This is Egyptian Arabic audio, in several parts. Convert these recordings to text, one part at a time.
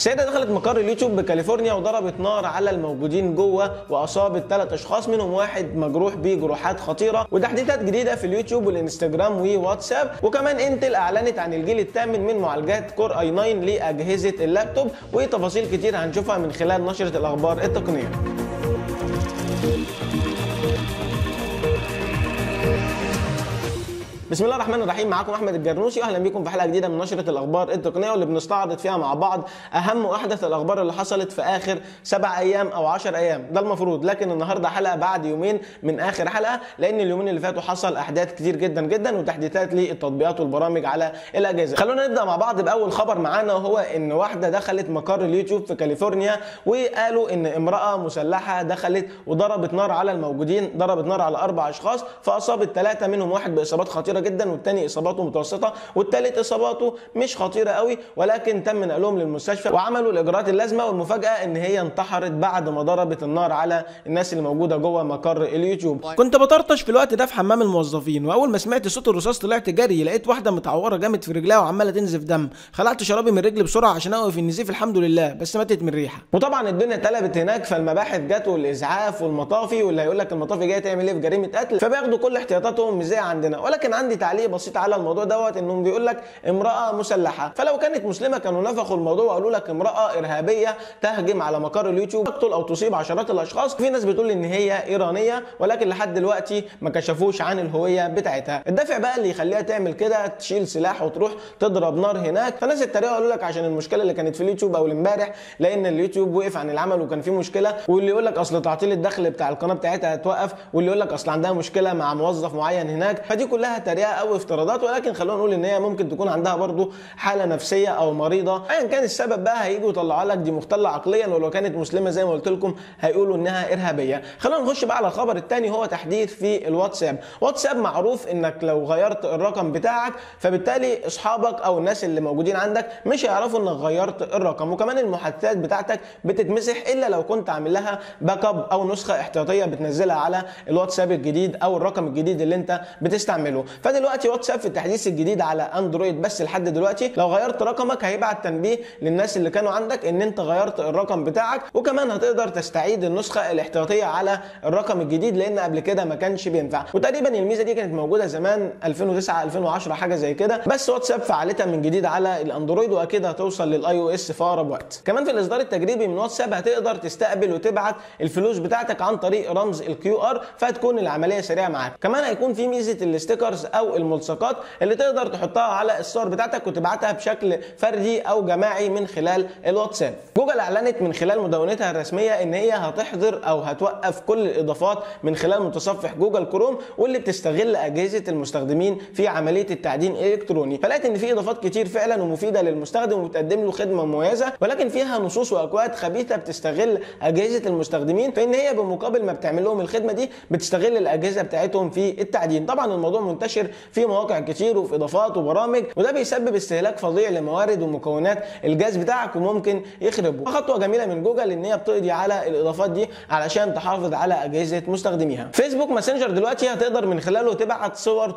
سيدة دخلت مقر اليوتيوب بكاليفورنيا وضربت نار على الموجودين جوه واصابت ثلاث اشخاص منهم واحد مجروح بجروحات خطيره وتحديثات جديده في اليوتيوب والانستجرام وواتساب وكمان انتل اعلنت عن الجيل الثامن من معالجات كور اي 9 لاجهزه اللابتوب وتفاصيل كتير هنشوفها من خلال نشره الاخبار التقنيه بسم الله الرحمن الرحيم معاكم احمد الجرنوسي واهلا بكم في حلقه جديده من نشره الاخبار التقنيه واللي بنستعرض فيها مع بعض اهم واحدث الاخبار اللي حصلت في اخر سبع ايام او 10 ايام ده المفروض لكن النهارده حلقه بعد يومين من اخر حلقه لان اليومين اللي فاتوا حصل احداث كتير جدا جدا وتحديثات للتطبيقات والبرامج على الاجهزه خلونا نبدا مع بعض باول خبر معانا وهو ان واحده دخلت مقر اليوتيوب في كاليفورنيا وقالوا ان امراه مسلحه دخلت وضربت نار على الموجودين ضربت نار على اربع اشخاص فاصابت ثلاثه منهم واحد باصابات خطيره جدا والثاني اصاباته متوسطه والثالث اصاباته مش خطيره قوي ولكن تم نقلهم للمستشفى وعملوا الاجراءات اللازمه والمفاجاه ان هي انتحرت بعد ما ضربت النار على الناس اللي موجوده جوه مقر اليوتيوب كنت بطرطش في الوقت ده في حمام الموظفين واول ما سمعت صوت الرصاص طلعت جري لقيت واحده متعوره جامد في رجلها وعماله تنزف دم خلعت شرابي من رجلي بسرعه عشان اوقف النزيف الحمد لله بس ماتت من ريحه وطبعا الدنيا اتقلبت هناك فالمباحث جت والاسعاف والمطافي واللي هيقول لك المطافي جاي تعمل ايه في جريمه قتل فبياخدوا كل احتياطاتهم مش زي عندنا ولكن عندي تعليق بسيط على الموضوع دوت انهم بيقول لك امراه مسلحه فلو كانت مسلمه كانوا نفخوا الموضوع وقالوا لك امراه ارهابيه تهجم على مقر اليوتيوب تقتل او تصيب عشرات الاشخاص في ناس بتقول ان هي ايرانيه ولكن لحد دلوقتي ما كشفوش عن الهويه بتاعتها الدافع بقى اللي يخليها تعمل كده تشيل سلاح وتروح تضرب نار هناك فناس اتريقوا قالوا لك عشان المشكله اللي كانت في اليوتيوب او امبارح لان اليوتيوب وقف عن العمل وكان في مشكله واللي يقول لك اصل تعطيل الدخل بتاع القناه بتاعتها هتوقف واللي يقول لك اصل عندها مشكله مع موظف معين هناك فدي كلها تريقه او افتراضات ولكن خلونا نقول ان هي ممكن تكون عندها برضو حاله نفسيه او مريضه ايا كان السبب بقى هيجوا يطلعوا لك دي مختله عقليا ولو كانت مسلمه زي ما قلت لكم هيقولوا انها ارهابيه خلونا نخش بقى على الخبر الثاني هو تحديث في الواتساب واتساب معروف انك لو غيرت الرقم بتاعك فبالتالي اصحابك او الناس اللي موجودين عندك مش هيعرفوا انك غيرت الرقم وكمان المحادثات بتاعتك بتتمسح الا لو كنت عامل لها باك اب او نسخه احتياطيه بتنزلها على الواتساب الجديد او الرقم الجديد اللي انت بتستعمله فدلوقتي واتساب في التحديث الجديد على اندرويد بس لحد دلوقتي لو غيرت رقمك هيبعت تنبيه للناس اللي كانوا عندك ان انت غيرت الرقم بتاعك وكمان هتقدر تستعيد النسخه الاحتياطيه على الرقم الجديد لان قبل كده ما كانش بينفع وتقريبا الميزه دي كانت موجوده زمان 2009 2010 حاجه زي كده بس واتساب فعلتها من جديد على الاندرويد واكيد هتوصل للاي او اس في اقرب وقت كمان في الاصدار التجريبي من واتساب هتقدر تستقبل وتبعت الفلوس بتاعتك عن طريق رمز الكيو ار فهتكون العمليه سريعه معاك كمان هيكون في ميزه الاستيكرز او الملصقات اللي تقدر تحطها على الصور بتاعتك وتبعتها بشكل فردي او جماعي من خلال الواتساب جوجل اعلنت من خلال مدونتها الرسميه ان هي هتحظر او هتوقف كل الاضافات من خلال متصفح جوجل كروم واللي بتستغل اجهزه المستخدمين في عمليه التعدين الالكتروني فلقيت ان في اضافات كتير فعلا ومفيده للمستخدم وبتقدم له خدمه مميزه ولكن فيها نصوص واكواد خبيثه بتستغل اجهزه المستخدمين فان هي بمقابل ما بتعمل لهم الخدمه دي بتستغل الاجهزه بتاعتهم في التعدين طبعا الموضوع منتشر في مواقع كتير وفي اضافات وبرامج وده بيسبب استهلاك فظيع لموارد ومكونات الجهاز بتاعك وممكن يخربه خطوه جميله من جوجل ان هي بتقضي على الاضافات دي علشان تحافظ على اجهزه مستخدميها فيسبوك ماسنجر دلوقتي هتقدر من خلاله تبعت صور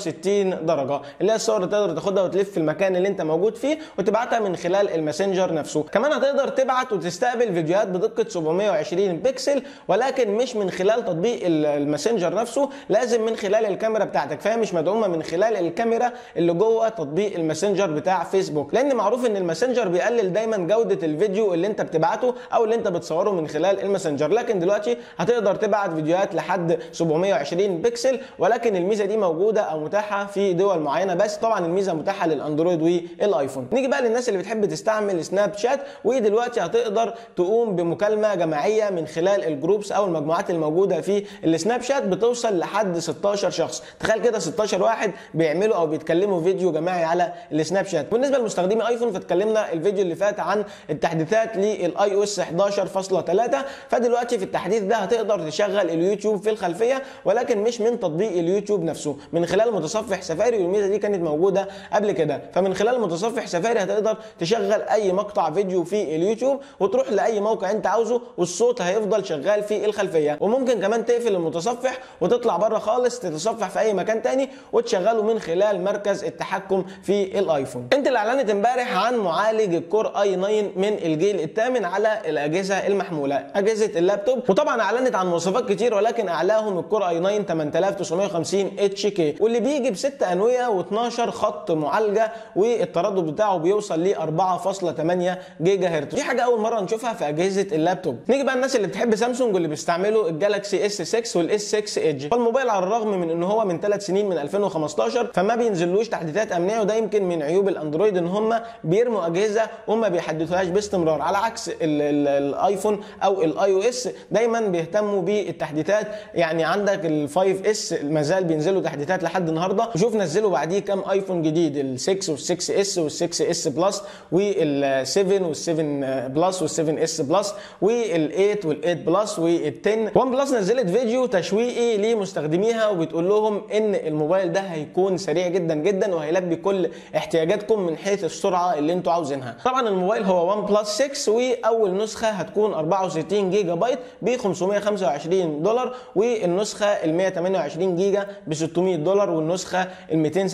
360 درجه اللي هي الصور اللي تقدر تاخدها وتلف في المكان اللي انت موجود فيه وتبعتها من خلال الماسنجر نفسه كمان هتقدر تبعت وتستقبل فيديوهات بدقه 720 بكسل ولكن مش من خلال تطبيق الماسنجر نفسه لازم من خلال الكاميرا بتاعتك فهي مش مدعومه من خلال الكاميرا اللي جوه تطبيق الماسنجر بتاع فيسبوك لان معروف ان الماسنجر بيقلل دايما جوده الفيديو اللي انت بتبعته او اللي انت بتصوره من خلال الماسنجر لكن دلوقتي هتقدر تبعت فيديوهات لحد 720 بكسل ولكن الميزه دي موجوده او متاحه في دول معينه بس طبعا الميزه متاحه للاندرويد والايفون نيجي بقى للناس اللي بتحب تستعمل سناب شات ودلوقتي هتقدر تقوم بمكالمه جماعيه من خلال الجروبس او المجموعات الموجوده في السناب شات بتوصل لحد 16 شخص تخيل كده 16 واحد بيعملوا او بيتكلموا فيديو جماعي على السناب شات بالنسبه لمستخدمي ايفون فتكلمنا الفيديو اللي فات عن التحديثات للاي او اس 11.3 فدلوقتي في التحديث ده هتقدر تشغل اليوتيوب في الخلفيه ولكن مش من تطبيق اليوتيوب نفسه من خلال متصفح سفاري والميزه دي كانت موجوده قبل كده فمن خلال متصفح سفاري هتقدر تشغل اي مقطع فيديو في اليوتيوب وتروح لاي موقع انت عاوزه والصوت هيفضل شغال في الخلفيه وممكن كمان تقفل المتصفح وتطلع بره خالص تتصفح في اي مكان تاني وتشغله من خلال مركز التحكم في الايفون انتل اعلنت امبارح عن معالج الكور اي 9 من الجيل الثامن على الاجهزه المحموله اجهزه اللابتوب وطبعا اعلنت عن مواصفات كتير ولكن اعلاهم الكور اي 9 8950 اتش كي واللي بيجي بست انويه و12 خط معالجه والتردد بتاعه بيوصل ل 4.8 جيجا هرتز دي حاجه اول مره نشوفها في اجهزه اللابتوب نيجي بقى الناس اللي بتحب سامسونج واللي بيستعملوا الجالكسي اس 6 والاس 6 ايدج فالموبايل على الرغم من ان هو من ثلاث سنين من 2015 فما بينزلوش تحديثات امنيه وده يمكن من عيوب الاندرويد ان هم بيرموا اجهزه وما بيحدثوهاش باستمرار على عكس ال ال الايفون او الاي او اس دايما بيهتموا بالتحديثات يعني عندك ال 5 اس ما زال بينزلوا تحديثات لحد النهارده وشوف نزلوا بعديه كام ايفون جديد ال 6 وال 6 اس وال 6 اس بلس وال 7 وال 7 بلس وال 7 اس بلس وال 8 وال 8 بلس وال 10 وان بلس نزلت فيديو تشويقي لمستخدميها وبتقول لهم ان الموبايل ده هيكون سريع جدا جدا وهيلبي كل احتياجاتكم من حيث السرعه اللي انتوا عاوزينها طبعا الموبايل هو وان بلس 6 واول نسخه هتكون 64 جيجا بايت ب 525 دولار والنسخه ال 128 جيجا ب 600 دولار والنسخه ال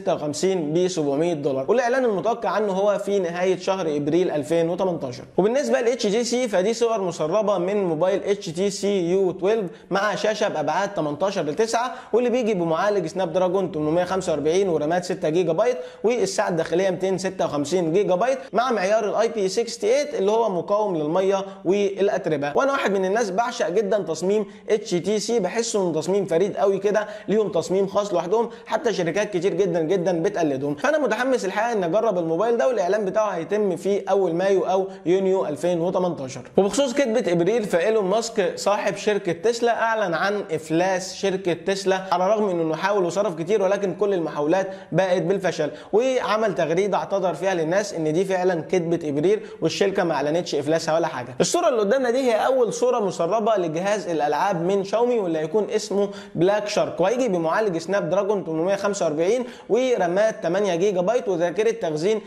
256 ب 700 دولار والاعلان المتوقع عنه هو في نهايه شهر ابريل 2018 وبالنسبه ل اتش جي سي فدي صور مسربه من موبايل اتش تي سي يو 12 مع شاشه بابعاد 18 ل 9 واللي بيجي بمعالج سناب دراجون 845 ورامات 6 جيجا بايت والساعه الداخليه 256 جيجا بايت مع معيار الاي بي 68 اللي هو مقاوم للميه والاتربه وانا واحد من الناس بعشق جدا تصميم اتش تي سي بحسه انه تصميم فريد قوي كده ليهم تصميم خاص لوحدهم حتى شركات كتير جدا جدا بتقلدهم فانا متحمس الحقيقه ان اجرب الموبايل ده والاعلان بتاعه هيتم في اول مايو او يونيو 2018 وبخصوص كتبه ابريل فايلون ماسك صاحب شركه تسلا اعلن عن افلاس شركه تسلا على الرغم من انه حاول وصرف كتير ولكن كل المحاولات باءت بالفشل وعمل تغريده اعتذر فيها للناس ان دي فعلا كتبه ابريل والشركه ما اعلنتش افلاسها ولا حاجه الصوره اللي قدامنا دي هي اول صوره مسربه لجهاز الالعاب من شاومي واللي هيكون اسمه بلاك شارك وهيجي بمعالج سناب دراجون 845 ورامات 8 جيجا بايت وذاكره تخزين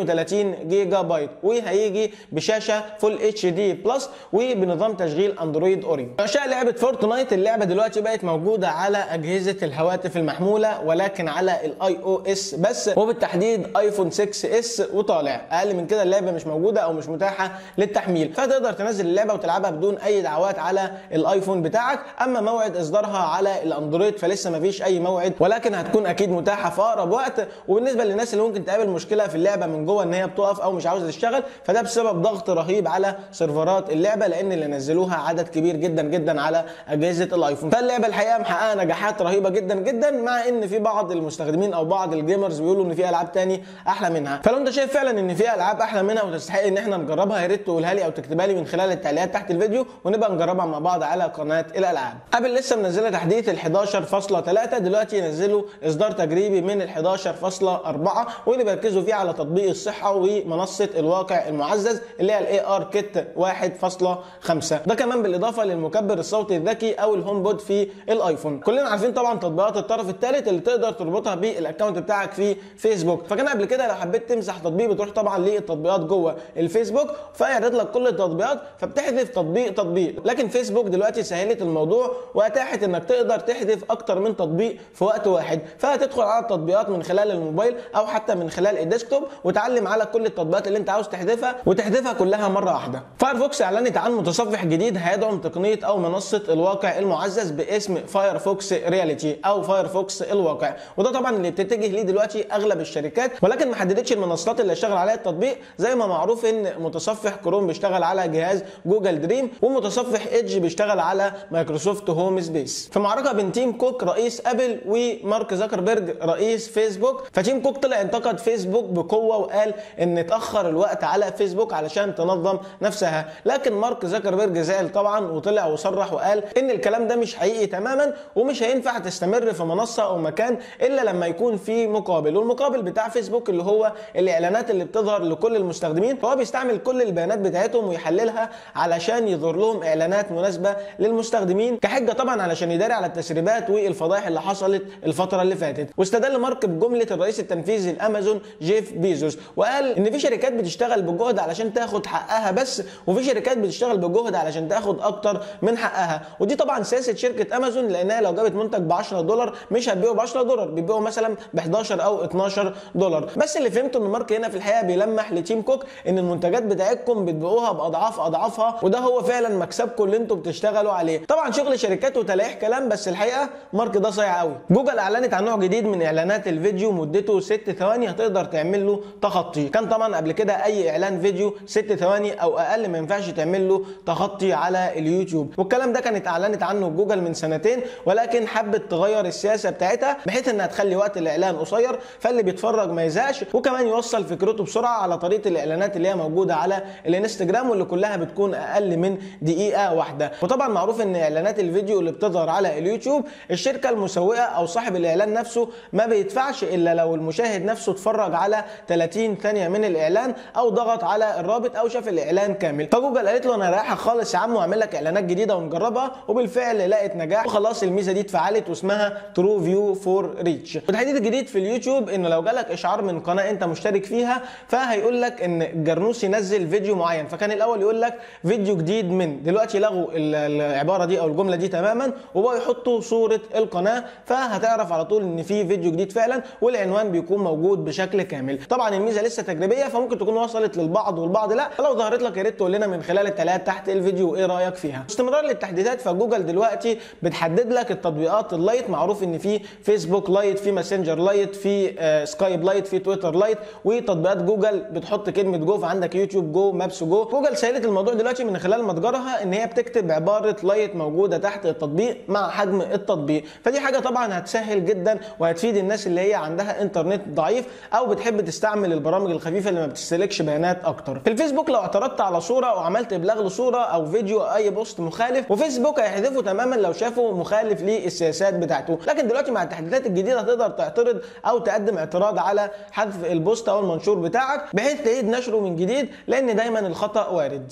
32 جيجا بايت وهيجي بشاشه فول اتش دي بلس وبنظام تشغيل اندرويد اوريو عشاء لعبه فورتنايت اللعبه دلوقتي بقت موجوده على اجهزه الهواتف المحموله ولكن على الاي او اس بس وبالتحديد ايفون 6 اس وطالع اقل من كده اللعبه مش موجوده او مش متاحه للتحميل فتقدر تنزل اللعبه وتلعبها بدون اي دعوات على الايفون بتاعك اما موعد اصدارها على الاندرويد فلسه ما فيش اي موعد ولكن هتكون اكيد متاحه في اقرب وقت وبالنسبه للناس اللي ممكن تقابل مشكله في اللعبه من جوه ان هي بتقف او مش عاوزه تشتغل فده بسبب ضغط رهيب على سيرفرات اللعبه لان اللي نزلوها عدد كبير جدا جدا على اجهزه الايفون فاللعبه الحقيقه محققه نجاحات رهيبه جدا جدا مع ان في بعض المستخدمين او بعض الجيمرز بيقولوا ان في العاب تاني احلى منها فلو انت شايف فعلا ان في العاب احلى منها وتستحق ان احنا نجربها يا ريت تقولها لي او تكتبها لي من خلال التعليقات تحت الفيديو ونبقى نجربها مع بعض على قناه الالعاب ابل لسه منزله تحديث ال 11.3 دلوقتي ينزلوا اصدار تجريبي من ال 11.4 واللي بيركزوا فيه على تطبيق الصحه ومنصه الواقع المعزز اللي هي الاي ار كيت 1.5 ده كمان بالاضافه للمكبر الصوتي الذكي او الهوم بود في الايفون كلنا عارفين طبعا تطبيقات الطرف الثالث اللي تقدر تربطها بالاكونت بتاعك في فيسبوك فكان قبل كده لو حبيت تمسح تطبيق بتروح طبعا للتطبيقات جوه الفيسبوك فيعرض لك كل التطبيقات فبتحذف تطبيق تطبيق لكن فيسبوك دلوقتي سهلت الموضوع واتاحت انك تقدر تحذف اكتر من تطبيق في وقت واحد فهتدخل على التطبيقات من خلال الموبايل او حتى من خلال الديسكتوب وتعلم على كل التطبيقات اللي انت عاوز تحذفها وتحذفها كلها مره واحده فايرفوكس اعلنت عن متصفح جديد هيدعم تقنيه او منصه الواقع المعزز باسم فايرفوكس رياليتي او فايرفوكس الواقع وده طبعا اللي بتتجه ليه دلوقتي اغلب الشركات ولكن ما حددتش المنصات اللي هيشتغل عليها التطبيق زي ما معروف ان متصفح كروم بيشتغل على جهاز جوجل دريم ومتصفح ايدج بيشتغل على مايكروسوفت هوم سبيس في معركه بين تيم كوك رئيس ابل ومارك زكربرج رئيس فيسبوك فتيم كوك طلع انتقد فيسبوك بقوه وقال ان اتاخر الوقت على فيسبوك علشان تنظم نفسها لكن مارك زكربرج زعل طبعا وطلع وصرح وقال ان الكلام ده مش حقيقي تماما ومش هينفع تستمر في منصه او مكان الا لما يكون في مقابل والمقابل بتاع فيسبوك اللي هو الاعلانات اللي بتظهر لكل المستخدمين فهو بيستعمل كل البيانات بتاعتهم ويحللها علشان يظهر لهم اعلانات مناسبه للمستخدمين كحجه طبعا علشان يداري على التسريبات والفضائح اللي حصلت الفتره اللي فاتت واستدل مارك بجمله الرئيس التنفيذي لامازون جيف بيزوس وقال ان في شركات بتشتغل بجهد علشان تاخد حقها بس وفي شركات بتشتغل بجهد علشان تاخد اكتر من حقها ودي طبعا سياسه شركه امازون لانها لو جابت منتج ب 10 دولار مش هتبيعه بيبيعوا ب 10 دولار بيبيعوا مثلا ب 11 او 12 دولار بس اللي فهمته ان مارك هنا في الحقيقه بيلمح لتيم كوك ان المنتجات بتاعتكم بتبيعوها باضعاف اضعافها وده هو فعلا مكسبكم اللي انتم بتشتغلوا عليه طبعا شغل شركات وتلاقيح كلام بس الحقيقه مارك ده صايع قوي جوجل اعلنت عن نوع جديد من اعلانات الفيديو مدته 6 ثواني هتقدر تعمل له تخطي كان طبعا قبل كده اي اعلان فيديو 6 ثواني او اقل ما ينفعش تعمل له تخطي على اليوتيوب والكلام ده كانت اعلنت عنه جوجل من سنتين ولكن حبت تغير السياسه بتاعتها بحيث انها تخلي وقت الاعلان قصير فاللي بيتفرج ما يزهقش وكمان يوصل فكرته بسرعه على طريقه الاعلانات اللي هي موجوده على الانستجرام واللي كلها بتكون اقل من دقيقه واحده وطبعا معروف ان اعلانات الفيديو اللي بتظهر على اليوتيوب الشركه المسوقه او صاحب الاعلان نفسه ما بيدفعش الا لو المشاهد نفسه اتفرج على 30 ثانيه من الاعلان او ضغط على الرابط او شاف الاعلان كامل فجوجل قالت له انا رايحه خالص يا عم واعمل لك اعلانات جديده ونجربها وبالفعل لقت نجاح وخلاص الميزه دي اتفعلت واسمها ترو فيو فور ريتش والتحديث الجديد في اليوتيوب انه لو جالك اشعار من قناه انت مشترك فيها فهيقول لك ان الجرنوس ينزل فيديو معين فكان الاول يقول لك فيديو جديد من دلوقتي لغوا العباره دي او الجمله دي تماما وبقوا يحطوا صوره القناه فهتعرف على طول ان في فيديو جديد فعلا والعنوان بيكون موجود بشكل كامل طبعا الميزه لسه تجريبيه فممكن تكون وصلت للبعض والبعض لا فلو ظهرت لك يا ريت تقول لنا من خلال التعليقات تحت الفيديو ايه رايك فيها استمرار للتحديثات فجوجل دلوقتي بتحدد لك التطبيقات اللايت معروف ان في فيسبوك لايت في ماسنجر لايت في آه سكايب لايت في تويتر لايت وتطبيقات جوجل بتحط كلمه جو فعندك يوتيوب جو مابس جو جوجل سهلت الموضوع دلوقتي من خلال متجرها ان هي بتكتب عباره لايت موجوده تحت التطبيق مع حجم التطبيق فدي حاجه طبعا هتسهل جدا وهتفيد الناس اللي هي عندها انترنت ضعيف او بتحب تستعمل البرامج الخفيفه اللي ما بتستهلكش بيانات اكتر في الفيسبوك لو اعترضت على صوره او عملت ابلاغ لصوره او فيديو او اي بوست مخالف وفيسبوك هيحذفه تماما لو شافه مخالف للسياسات بتاعته لكن دلوقتي مع التحديثات الجديده هتقدر تعترض او تقدم اعتراض على حذف البوست او المنشور بتاعك بحيث تعيد نشره من جديد لان دايما الخطا وارد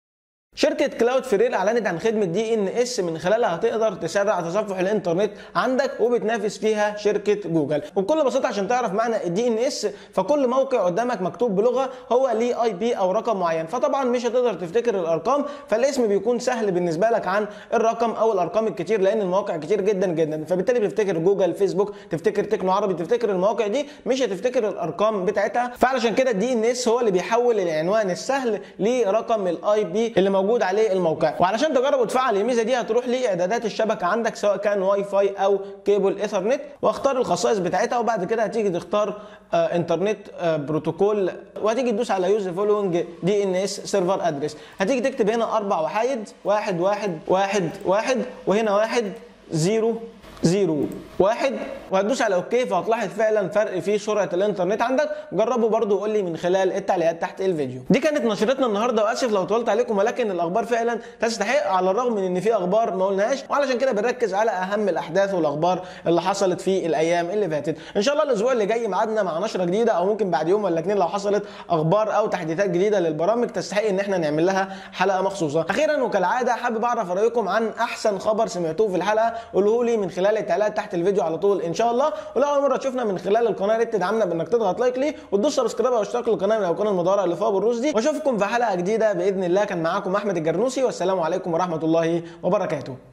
شركة كلاود فرير اعلنت عن خدمة دي ان اس من خلالها هتقدر تسرع تصفح الانترنت عندك وبتنافس فيها شركة جوجل وبكل بساطة عشان تعرف معنى الدي ان اس فكل موقع قدامك مكتوب بلغة هو ليه اي بي او رقم معين فطبعا مش هتقدر تفتكر الارقام فالاسم بيكون سهل بالنسبة لك عن الرقم او الارقام الكتير لان المواقع كتير جدا جدا فبالتالي بتفتكر جوجل فيسبوك تفتكر تكنو عربي تفتكر المواقع دي مش هتفتكر الارقام بتاعتها فعلشان كده الدي ان اس هو اللي بيحول العنوان السهل لرقم الاي بي اللي موجود عليه الموقع وعلشان تجرب وتفعل الميزه دي هتروح لاعدادات الشبكه عندك سواء كان واي فاي او كيبل ايثرنت واختار الخصائص بتاعتها وبعد كده هتيجي تختار آه انترنت آه بروتوكول وهتيجي تدوس على يوز فولوينج دي ان اس سيرفر ادرس هتيجي تكتب هنا اربع وحايد واحد واحد واحد واحد وهنا واحد زيرو زيرو واحد وهتدوس على اوكي فهتلاحظ فعلا فرق في سرعه الانترنت عندك جربوا برضو وقول لي من خلال التعليقات تحت الفيديو دي كانت نشرتنا النهارده واسف لو طولت عليكم ولكن الاخبار فعلا تستحق على الرغم من ان في اخبار ما قلناهاش وعلشان كده بنركز على اهم الاحداث والاخبار اللي حصلت في الايام اللي فاتت ان شاء الله الاسبوع اللي جاي ميعادنا مع نشره جديده او ممكن بعد يوم ولا اتنين لو حصلت اخبار او تحديثات جديده للبرامج تستحق ان احنا نعمل لها حلقه مخصوصه اخيرا وكالعاده حابب اعرف رايكم عن احسن خبر سمعتوه في الحلقه قولوه لي من خلال التعليقات تحت الفيديو على طول ان شاء الله ولو اول مره تشوفنا من خلال القناه ريت تدعمنا بانك تضغط لايك ليه وتدوس سبسكرايب او اشتراك للقناه لو كان المدوره اللي فوق بالروس دي واشوفكم في حلقه جديده باذن الله كان معاكم احمد الجرنوسي والسلام عليكم ورحمه الله وبركاته